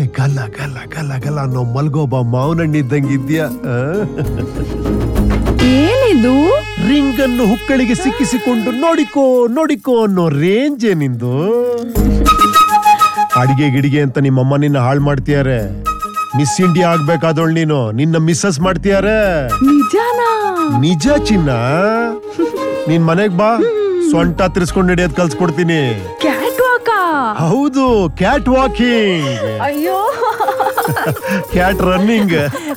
ಗಲ ಗಲ ಗಲ ಗಲ ಅನ್ನೋ ಮಲ್ಗೋಬ ಮಾವನಣ್ಣಿದ್ದಂಗಿದ್ಯಾ ಏನಿದು ರಿಂಗ್ ಅನ್ನು ಹುಕ್ಕಳಿಗೆ ಸಿಕ್ಕಿಸಿಕೊಂಡು ನೋಡಿಕೋ ನೋಡಿಕೋ ಅನ್ನೋ ರೇಂಜ್ ನಿಂದು ಅಡಿಗೆ ಗಿಡಿಗೆ ಅಂತ ನಿಮ್ಮಮ್ಮ ನಿನ್ನ ಹಾಳು ಮಾಡ್ತೀಯಾರೆ ಮಿಸ್ ಇಂಡಿಯಾ ಆಗ್ಬೇಕಾದವಳು ನೀನು ನಿನ್ನ ಮಿಸ್ಸಸ್ ಮಾಡ್ತೀಯಾರೆ ನಿಜಾನಾ ನಿಜ ಚಿನ್ನ ನಿನ್ ಮನೆಗ್ ಬಾ ಸೊಂಟ ತಿರ್ಸ್ಕೊಂಡು ನಡೆಯೋದ್ ಕಲ್ಸ್ಕೊಡ್ತೀನಿ ಕ್ಯಾಟ್ ವಾಕಾ ಹೌದು ಕ್ಯಾಟ್ ವಾಕಿಂಗ್ ಅಯ್ಯೋ ಕ್ಯಾಟ್ ರನ್ನಿಂಗ್